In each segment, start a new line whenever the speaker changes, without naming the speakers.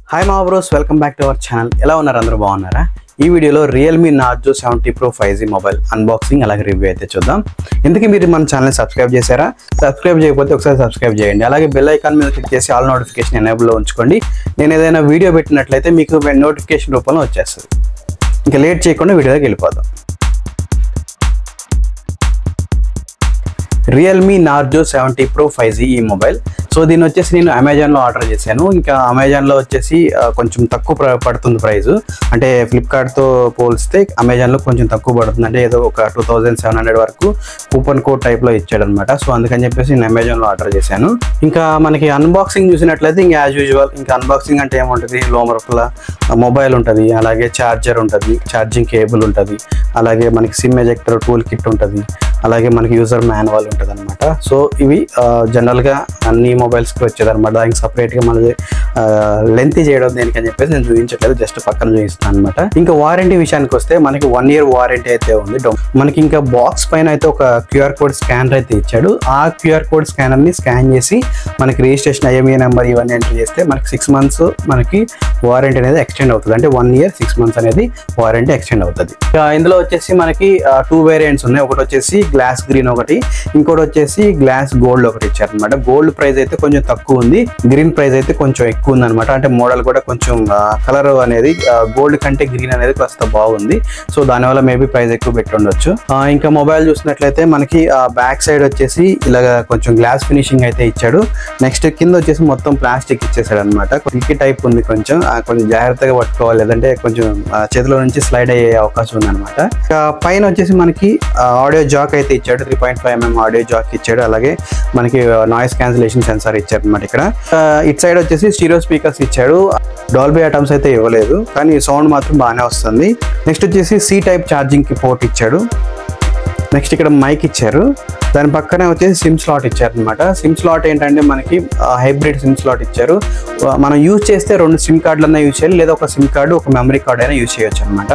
hi మా bros welcome back to our channel ఎలా ఉన్నారు అందరూ బాగున్నారా ఈ వీడియోలో Realme Narzo seventy pro five G mobile unboxing అలాగే రివ్యూ అయితే చూద్దాం ఇందుకే మీరు మన ఛానల్ సబ్స్క్రైబ్ చేశారా సబ్స్క్రైబ్ చేయకపోతే ఒకసారి సబ్స్క్రైబ్ చేయండి అలాగే బెల్ ఐకాన్ మీద క్లిక్ చేసి ఆల్ నోటిఫికేషన్ ఎనేబుల్లో ఉంచుకోండి నేను ఏదైనా వీడియో పెట్టినట్లయితే మీకు నోటిఫికేషన్ రూపంలో వచ్చేస్తుంది ఇంకా లేట్ చేయకుండా వీడియోకి వెళ్ళిపోదాం Realme Narzo seventy pro five G ఈ మొబైల్ సో దీన్ని వచ్చేసి నేను అమెజాన్లో ఆర్డర్ చేశాను ఇంకా అమెజాన్లో వచ్చేసి ఆ, కొంచెం తక్కువ ప్ర- పడుతుంది ప్రైస్ అంటే ఫ్లిప్కార్ట్తో పోలిస్తే అమెజాన్లో కొంచెం తక్కువ పడుతుంది అంటే ఏదో ఒక టూ థౌజండ్ సెవెన్ హండ్రెడ్ వరకు కూపన్ కోడ్ టైప్లో ఇచ్చాడనమాట సో అందుకని చెప్పేసి నేను అమెజాన్లో ఆర్డర్ చేశాను ఇంకా మనకి అన్బాక్సింగ్ చూసినట్లయితే ఇంకా యాజ్ యూజువల్ ఇంకా అన్బాక్సింగ్ అంటే ఏముంటుంది లోమరకుల మొబైల్ ఉంటుంది అలాగే ఛార్జర్ ఉంటుంది ఛార్జింగ్ కేబుల్ ఉంటుంది అలాగే మనకి సిమ్ ఎజెక్టర్ టూల్ కిట్ ఉంటుంది అలాగే మనకి యూజర్ మాన్యువల్ ఉంటుంది అనమాట సో ఇవి ఆ, జనరల్గా అన్ని మొబైల్స్కి వచ్చేది అనమాట దానికి సపరేట్గా మనది లెంత్ చేయడం దేనికని చెప్పేసి నేను చూపించట్లేదు జస్ట్ పక్కన చూపిస్తాను అనమాట ఇంకా వారంటీ విషయానికి వస్తే మనకి వన్ ఇయర్ వారంటీ అయితే ఉంది డొ- మనకి ఇంకా బాక్స్ పైన అయితే ఒక క్యూఆర్ కోడ్ స్కానర్ అయితే ఇచ్చాడు ఆ క్యూఆర్ కోడ్ స్కానర్ని స్కాన్ చేసి మనకి రిజిస్ట్రేషన్ ఐఎంఏ నెంబర్ ఇవన్నీ ఎంటర్ చేస్తే మనకి సిక్స్ మంత్స్ మనకి వారంటీ అనేది ఎక్స్టెండ్ అవుతుంది అంటే వన్ ఇయర్ సిక్స్ మంత్స్ అనేది వారంటీ ఎక్స్టెండ్ అవుతుంది ఇంకా ఇందులో వచ్చేసి మనకి టూ వేరియంట్స్ ఉన్నాయి ఒకటి వచ్చేసి గ్లాస్ గ్రీన్ ఒకటి ఇంకోటి వచ్చేసి గ్లాస్ గోల్డ్ ఒకటి ఇచ్చారనమాట గోల్డ్ ప్రైస్ అయితే కొంచెం తక్కువ ఉంది గ్రీన్ ప్రైస్ అయితే కొంచెం ఎక్కువ ఉంది అనమాట అంటే మోడల్ కూడా కొంచెం కలర్ అనేది గోల్డ్ కంటే గ్రీన్ అనేది కాస్త బాగుంది సో దానివల్ల మేబీ ప్రైస్ ఎక్కువ పెట్టి ఉండొచ్చు ఆ, ఇంకా మొబైల్ చూసినట్లయితే మనకి బ్యాక్ సైడ్ వచ్చేసి ఇలాగ కొంచెం గ్లాస్ ఫినిషింగ్ అయితే ఇచ్చాడు నెక్స్ట్ కింద వచ్చేసి మొత్తం ప్లాస్టిక్ ఇచ్చేసాడు అనమాట సిల్కీ టైప్ ఉంది కొంచెం ఆ, కొంచెం జాగ్రత్తగా పట్టుకోవాలి లేదంటే కొంచెం ఆ, చేతిలో నుంచి స్లైడ్ అయ్యే అవకాశం ఉంది అనమాట పైన వచ్చేసి మనకి ఆడియో జాక్ అయితే ఇచ్చాడు three point five mm audio jack ఇచ్చాడు అలాగే మనకి నాయిస్ క్యాన్సిలేషన్ సెన్సార్ ఇచ్చాడు అనమాట ఇక్కడ ఆ, ఇటు సైడ్ వచ్చేసి స్టీరియో స్పీకర్స్ ఇచ్చాడు డాల్బీ ఐటమ్స్ అయితే ఇవ్వలేదు కానీ సౌండ్ మాత్రం బాగానే వస్తుంది నెక్స్ట్ వచ్చేసి సి టైప్ ఛార్జింగ్ కి పోర్ట్ ఇచ్చాడు నెక్స్ట్ ఇక్కడ మైక్ ఇచ్చారు దాని పక్కనే వచ్చేసి సిమ్ స్లాట్ ఇచ్చారు అనమాట సిమ్ స్లాట్ ఏంటంటే మనకి హైబ్రిడ్ సిమ్ స్లాట్ ఇచ్చారు ఆ, మనం యూజ్ చేస్తే రెండు సిమ్ కార్డులన్నా యూజ్ చేయాలి లేదా ఒక సిమ్ కార్డు ఒక మెమరీ కార్డ్ అయినా యూజ్ చేయొచ్చు అనమాట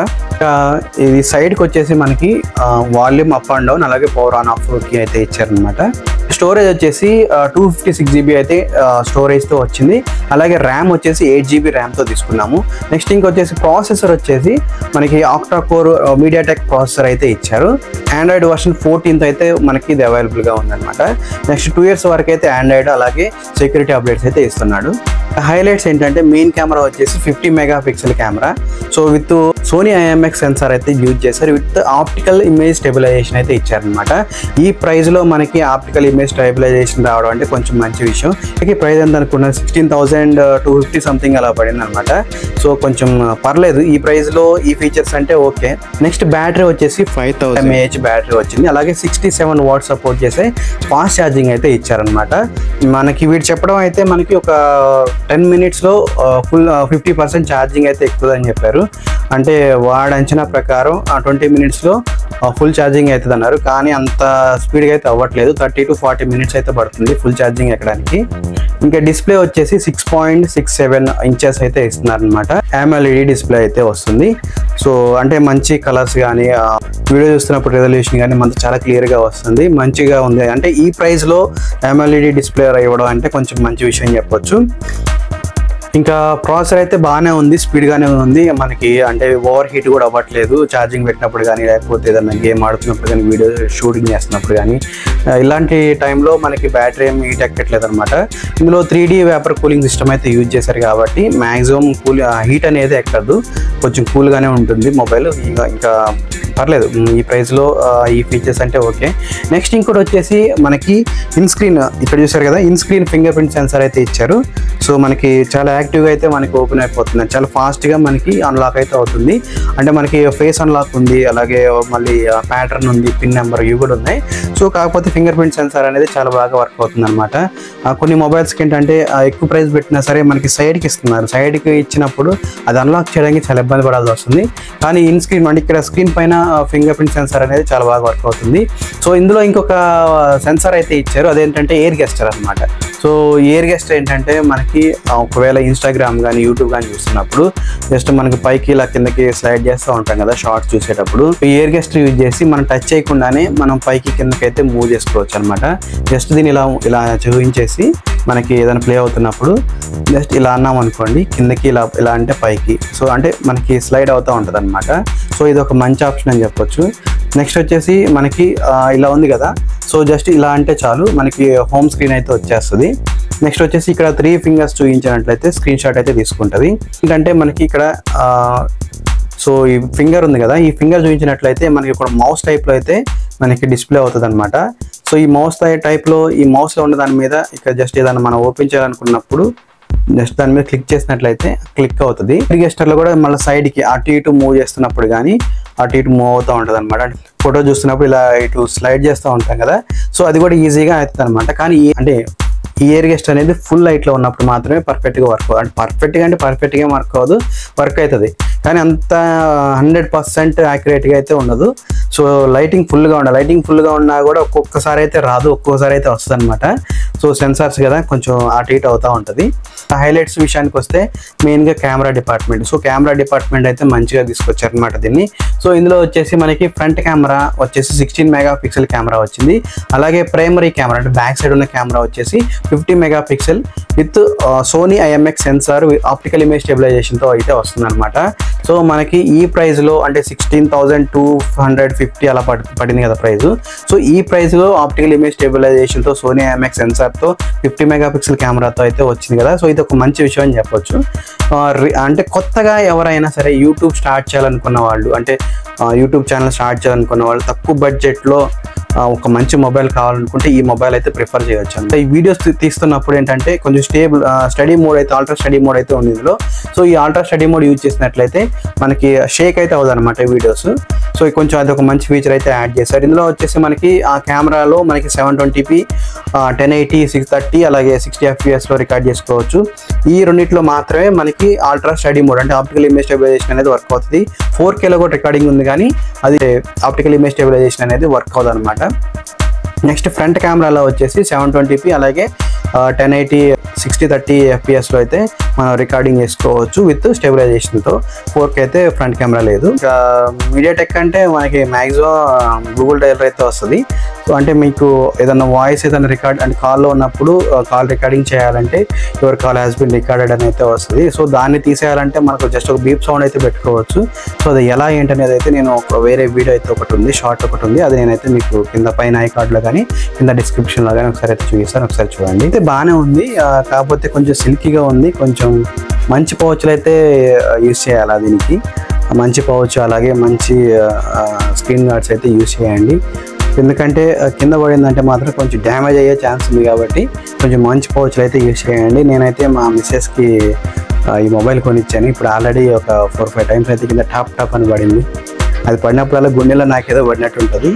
ఇది సైడ్కి వచ్చేసి మనకి వాల్యూమ్ అప్ అండ్ డౌన్ అలాగే పవర్ ఆన్ ఆఫ్ కి అయితే ఇచ్చారనమాట స్టోరేజ్ వచ్చేసి టూ ఫిఫ్టీ సిక్స్ జీబీ అయితే స్టోరేజ్తో వచ్చింది అలాగే ర్యామ్ వచ్చేసి ఎయిట్ జీబీ ర్యామ్తో తీసుకున్నాము నెక్స్ట్ ఇంకొచ్చేసి ప్రాసెసర్ వచ్చేసి మనకి ఆక్టా కోర్ మీడియాటెక్ ప్రాసెసర్ అయితే ఇచ్చారు ఆండ్రాయిడ్ వర్షన్ ఫోర్టీన్త్ అయితే మనకి ఇది అవైలబుల్గా ఉందన్నమాట నెక్స్ట్ టూ ఇయర్స్ వరకు అయితే ఆండ్రాయిడ్ అలాగే సెక్యూరిటీ అప్డేట్స్ అయితే ఇస్తున్నాడు హైలైట్స్ ఏంటంటే మెయిన్ కెమెరా వచ్చేసి fifty megapixel camera so with Sony IMX sensor అయితే యూజ్ చేశారు విత్ ఆప్టికల్ ఇమేజ్ స్టెబిలైజేషన్ అయితే ఇచ్చారనమాట ఈ ప్రైస్ లో మనకి ఆప్టికల్ ఇమేజ్ స్టెబిలైజేషన్ రావడం అంటే కొంచెం మంచి విషయం ఈ ప్రైస్ ఎంత అనుకున్నాను sixteen thousand two fifty something అలా పడింది అనమాట సో కొంచెం పర్లేదు ఈ ప్రైస్ లో ఈ ఫీచర్స్ అంటే ఓకే నెక్స్ట్ బ్యాటరీ వచ్చేసి ఫైవ్ థౌసండ్ ఎంఏహెచ్ బ్యాటరీ వచ్చింది అలాగే సిక్స్టీ సెవెన్ వాట్ సపోర్ట్ చేసే ఫాస్ట్ ఛార్జింగ్ అయితే ఇచ్చారనమాట మనకి వీడు చెప్పడం అయితే మనకి ఒక టెన్ మినిట్స్లో ఫుల్ ఫిఫ్టీ పర్సెంట్ ఛార్జింగ్ అయితే ఎక్కుతుందని చెప్పారు అంటే వాడు అంచనా ప్రకారం ట్వంటీ మినిట్స్లో ఫుల్ ఛార్జింగ్ అవుతుంది అన్నారు కానీ అంత స్పీడ్గా అయితే అవ్వట్లేదు థర్టీ టు ఫార్టీ మినిట్స్ అయితే పడుతుంది ఫుల్ ఛార్జింగ్ ఎక్కడానికి ఇంకా డిస్ప్లే వచ్చేసి six point six seven inches అయితే ఇస్తున్నారనమాట AMOLED డిస్ప్లే అయితే వస్తుంది సో అంటే మంచి కలర్స్ కానీ వీడియో చూస్తున్నప్పుడు రెజల్యూషన్ కానీ మనకు చాలా క్లియర్గా వస్తుంది మంచిగా ఉంది అంటే ఈ ప్రైస్లో AMOLED డిస్ప్లే ఇవ్వడం అంటే కొంచెం మంచి విషయం చెప్పొచ్చు ఇంకా ప్రాసెసర్ అయితే బాగానే ఉంది స్పీడ్గానే ఉంది మనకి అంటే ఓవర్ హీట్ కూడా అవ్వట్లేదు ఛార్జింగ్ పెట్టినప్పుడు కానీ లేకపోతే ఏదైనా గేమ్ ఆడుతున్నప్పుడు కానీ వీడియో షూటింగ్ చేస్తున్నప్పుడు కానీ ఆ, ఇలాంటి టైంలో మనకి బ్యాటరీ ఏం హీట్ ఎక్కట్లేదు అనమాట ఇందులో three D vapour cooling system అయితే యూజ్ చేశారు కాబట్టి మ్యాక్సిమం కూల్ హీట్ అనేది ఎక్కదు కొంచెం కూల్గానే ఉంటుంది మొబైల్ ఇంకా ఇంకా పర్లేదు ఉమ్, ఈ ప్రైస్లో ఈ ఫీచర్స్ అంటే ఓకే నెక్స్ట్ ఇంకోటి వచ్చేసి మనకి ఇన్ స్క్రీన్ ఇక్కడ చూసారు కదా in screen fingerprint sensor అయితే ఇచ్చారు సో మనకి చాలా యాక్టివ్గా అయితే మనకి ఓపెన్ అయిపోతుంది చాలా ఫాస్ట్గా మనకి అన్లాక్ అయితే అవుతుంది అంటే మనకి ఫేస్ అన్లాక్ ఉంది అలాగే మళ్ళీ ప్యాటర్న్ ఉంది పిన్ నెంబర్ ఇవి కూడా ఉన్నాయి సో కాకపోతే ఫింగర్ ప్రింట్ సెన్సార్ అనేది చాలా బాగా వర్క్ అవుతుంది అనమాట కొన్ని మొబైల్స్కి ఏంటంటే ఆ, ఎక్కువ ప్రైస్ పెట్టినా సరే మనకి సైడ్కి ఇస్తున్నారు సైడ్కి ఇచ్చినప్పుడు అది అన్లాక్ చేయడానికి చాలా ఇబ్బంది పడాల్సి వస్తుంది కానీ ఇన్ స్క్రీన్ అంటే ఇక్కడ స్క్రీన్ పైన ఫింగర్ ప్రింట్ సెన్సార్ అనేది చాలా బాగా వర్క్ అవుతుంది సో ఇందులో ఇంకొక సెన్సార్ అయితే ఇచ్చారు అదేంటంటే ఎయిర్ గెస్టర్ అనమాట సో ఇయర్ గెస్ట్ ఏంటంటే మనకి ఆ, ఒకవేళ ఇన్స్టాగ్రామ్ కానీ యూట్యూబ్ కానీ చూస్తున్నప్పుడు జస్ట్ మనకి పైకి ఇలా కిందకి స్లైడ్ చేస్తూ ఉంటాం కదా షార్ట్స్ చూసేటప్పుడు ఇయర్ గెస్ట్ యూజ్ చేసి మనం టచ్ చేయకుండానే మనం పైకి కిందకి అయితే మూవ్ చేసుకోవచ్చు అనమాట జస్ట్ దీన్ని ఇలా ఇలా చూపించేసి మనకి ఏదైనా ప్లే అవుతున్నప్పుడు జస్ట్ ఇలా అన్నాం అనుకోండి కిందకి ఇలా ఇలా అంటే పైకి సో అంటే మనకి స్లైడ్ అవుతూ ఉంటుంది అనమాట సో ఇది ఒక మంచి ఆప్షన్ అని చెప్పొచ్చు నెక్స్ట్ వచ్చేసి మనకి ఆ, ఇలా ఉంది కదా సో జస్ట్ ఇలా అంటే చాలు మనకి హోమ్ స్క్రీన్ అయితే వచ్చేస్తుంది నెక్స్ట్ వచ్చేసి ఇక్కడ త్రీ ఫింగర్స్ చూపించినట్లయితే స్క్రీన్ షాట్ అయితే తీసుకుంటుంది ఏంటంటే మనకి ఇక్కడ ఆ, సో ఈ ఫింగర్ ఉంది కదా ఈ ఫింగర్ చూపించినట్లయితే మనకి ఇక్కడ మౌస్ టైప్లో అయితే మనకి డిస్ప్లే అవుతుంది అనమాట సో ఈ మౌస్ టైప్లో ఈ మౌస్లో ఉన్న దాని మీద ఇక్కడ జస్ట్ ఏదైనా మనం ఓపెన్ చేయాలనుకున్నప్పుడు జస్ట్ దాని మీద క్లిక్ చేసినట్లయితే క్లిక్ అవుతుంది లో కూడా మళ్ళీ సైడ్కి అటు ఇటు మూవ్ చేస్తున్నప్పుడు కానీ అటు ఇటు మూవ్ అవుతూ ఉంటుంది అనమాట ఫోటో చూస్తున్నప్పుడు ఇలా ఇటు స్లైడ్ చేస్తూ ఉంటాం కదా సో అది కూడా ఈజీగా అవుతుంది అనమాట కానీ ఈ- అంటే ఈ ఇయర్ గెస్ట్ అనేది ఫుల్ లైట్లో ఉన్నప్పుడు మాత్రమే పర్ఫెక్ట్గా వర్క్ అంటే పర్ఫెక్ట్గా అంటే పర్ఫెక్ట్గా వర్క్ అవ్వదు వర్క్ అవుతుంది కానీ అంత హండ్రెడ్ పర్సెంట్ యాక్యురేట్గా అయితే ఉండదు సో లైటింగ్ ఫుల్గా ఉండాలి లైటింగ్ ఫుల్గా ఉన్నా కూడా ఒక్కొక్కసారి అయితే రాదు ఒక్కొక్కసారి అయితే వస్తుంది అనమాట సో సెన్సార్స్ కదా కొంచెం అటు ఇటు అవుతూ ఉంటుంది హైలైట్స్ విషయానికి వస్తే మెయిన్గా camera department so camera department అయితే మంచిగా తీసుకొచ్చారనమాట దీన్ని సో ఇందులో వచ్చేసి మనకి ఫ్రంట్ కెమెరా వచ్చేసి సిక్స్టీన్ మెగా పిక్సెల్ కెమెరా వచ్చింది అలాగే ప్రైమరీ కెమెరా అంటే బ్యాక్ సైడ్ ఉన్న కెమెరా వచ్చేసి fifty megapixel with Sony IMX sensor optical image స్టెబిలైజేషన్తో అయితే వస్తుంది అనమాట సో మనకి ఈ ప్రైస్లో అంటే sixteen thousand two hundred fifty అలా పడి పడింది కదా ప్రైస్ సో ఈ ప్రైస్లో ఆప్టికల్ ఇమేజ్ స్టెబిలైజేషన్తో Sony IMX సెన్సార్తో fifty megapixel కెమెరాతో అయితే వచ్చింది కదా సో ఇది ఒక మంచి విషయం అని చెప్పొచ్చు ఆ, రి- అంటే కొత్తగా ఎవరైనా సరే యూట్యూబ్ స్టార్ట్ చేయాలనుకున్న వాళ్ళు అంటే ఆ, యూట్యూబ్ ఛానల్ స్టార్ట్ చేయాలనుకున్న వాళ్ళు తక్కువ బడ్జెట్లో ఆ, ఒక మంచి మొబైల్ కావాలనుకుంటే ఈ మొబైల్ అయితే ప్రిఫర్ చేయొచ్చు అంటే ఈ వీడియోస్ తీ- తీస్తున్నప్పుడు ఏంటంటే కొంచెం స్టేబుల్ స్టడీ మోడ్ అయితే ఆల్ట్రా స్టడీ మోడ్ అయితే ఉంది ఇందులో సో ఈ ఆల్ట్రా స్టడీ మోడ్ యూజ్ చేసినట్లయితే మనకి షేక్ అయితే అవ్వదు అనమాట వీడియోస్ సో ఇది కొంచెం అది ఒక మంచి ఫీచర్ అయితే యాడ్ చేశారు ఇందులో వచ్చేసి మనకి ఆ కెమెరాలో మనకి seven twenty p ten eighty six thirty అలాగే సిక్స్టీ ఎఫ్పిఎస్లో రికార్డ్ చేసుకోవచ్చు ఈ రెండిట్లో మాత్రమే మనకి ఆల్ట్రా స్టడీ మోడ్ అంటే ఆప్టికల్ ఇమేజ్ స్టెబిలైజేషన్ అనేది వర్క్ అవుతుంది ఫోర్ కేలో కూడా రికార్డింగ్ ఉంది కానీ అది ఆప్టికల్ ఇమేజ్ స్టెబిలైజేషన్ అనేది వర్క్ అవుతుంది అనమాట నెక్స్ట్ ఫ్రంట్ కెమెరాలో వచ్చేసి సెవెన్ ట్వంటీపీ అలాగే టెన్ ఎయిటీ సిక్స్టీ థర్టీ ఎఫ్పిఎస్లో అయితే మనం రికార్డింగ్ చేసుకోవచ్చు విత్ స్టెబిలైజేషన్తో ఫోర్కి అయితే ఫ్రంట్ కెమెరా లేదు ఇంకా మీడియాటెక్ అంటే మనకి మ్యాక్సిమం గూగుల్ డ్రైవర్ అయితే వస్తుంది సో అంటే మీకు ఏదైనా వాయిస్ ఏదైనా రికార్డ్ అంటే కాల్లో ఉన్నప్పుడు కాల్ రికార్డింగ్ చేయాలంటే your call has been recorded అని అయితే వస్తుంది సో దాన్ని తీసేయాలంటే మనకు జస్ట్ ఒక బీప్ సౌండ్ అయితే పెట్టుకోవచ్చు సో అది ఎలా ఏంటనేది అయితే నేను ఒక వేరే వీడియో అయితే ఒకటి ఉంది షార్ట్ ఒకటి ఉంది అది నేనైతే మీకు కింద పైన ఐ కార్డ్లో కానీ కింద డిస్క్రిప్షన్లో కానీ ఒకసారి అయితే చూపిస్తాను ఒకసారి చూడండి అయితే బాగానే ఉంది ఆ, కాకపోతే కొంచెం సిల్కీగా ఉంది కొంచెం మంచి పౌచ్లు అయితే యూస్ చేయాలి దీనికి మంచి పౌచ్ అలాగే మంచి స్క్రీన్ గార్డ్స్ అయితే యూస్ చేయండి ఎందుకంటే ఆ, కింద పడిందంటే మాత్రం కొంచెం డ్యామేజ్ అయ్యే ఛాన్స్ ఉంది కాబట్టి కొంచెం మంచి పౌచ్లు అయితే యూస్ చేయండి నేనైతే మా మిస్సెస్కి ఈ మొబైల్ కొనిచ్చాను ఇప్పుడు ఆల్రెడీ ఒక ఫోర్ ఫైవ్ టైమ్స్ అయితే కింద టాప్ టాప్ అని పడింది అది పడినప్పుడల్లా గుండెలో నాకేదో పడినట్టు ఉంటుంది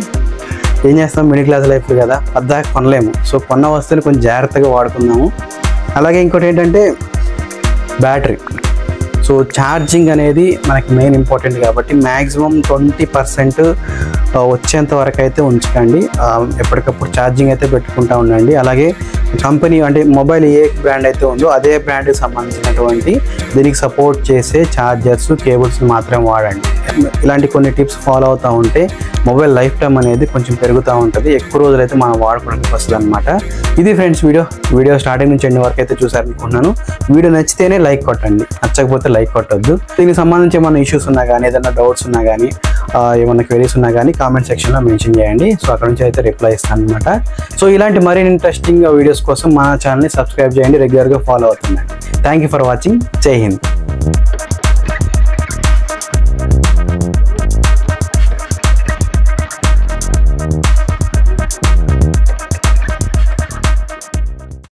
ఏం చేస్తాం మిడిల్ క్లాస్ లైఫ్ కదా పద్దాక కొనలేము సో కొన్న వస్తువుని కొంచెం జాగ్రత్తగా వాడుకుందాము అలాగే ఇంకోటి ఏంటంటే బ్యాటరీ సో ఛార్జింగ్ అనేది మనకి మెయిన్ ఇంపార్టెంట్ కాబట్టి మ్యాక్సిమం ట్వంటీ పర్సెంట్ వచ్చేంత వరకు అయితే ఉంచకండి ఆ, ఎప్పటికప్పుడు ఛార్జింగ్ అయితే పెట్టుకుంటా ఉండండి అలాగే కంపెనీ అంటే మొబైల్ ఏ బ్రాండ్ అయితే ఉందో అదే బ్రాండ్కి సంబంధించినటువంటి దీనికి సపోర్ట్ చేసే ఛార్జర్స్ కేబుల్స్ మాత్రమే వాడండి ఇలాంటి కొన్ని టిప్స్ ఫాలో అవుతూ ఉంటే మొబైల్ లైఫ్ టైం అనేది కొంచెం పెరుగుతూ ఉంటుంది ఎక్కువ రోజులు అయితే మనం వాడుకోవడానికి వస్తుంది అనమాట ఇది ఫ్రెండ్స్ వీడియో వీడియో స్టార్టింగ్ నుంచి ఎండ్ వరకు అయితే చూసారనుకుంటున్నాను వీడియో నచ్చితేనే లైక్ కొట్టండి నచ్చకపోతే లైక్ కొట్టొద్దు దీనికి సంబంధించి ఏమైనా ఇష్యూస్ ఉన్నా కానీ ఏదైనా డౌట్స్ ఉన్నా కానీ ఆ, ఏమైనా క్వెరీస్ ఉన్నా కానీ కామెంట్ సెక్షన్లో మెన్షన్ చేయండి సో అక్కడ నుంచి అయితే రిప్లై ఇస్తాను అనమాట సో ఇలాంటి మరిన్ని ఇంట్రెస్టింగ్ వీడియోస్ కోసం మన ఛానల్ని సబ్స్క్రైబ్ చేయండి రెగ్యులర్గా ఫాలో అవుతుందండి థ్యాంక్ యూ ఫర్ వాచింగ్ జై హింద్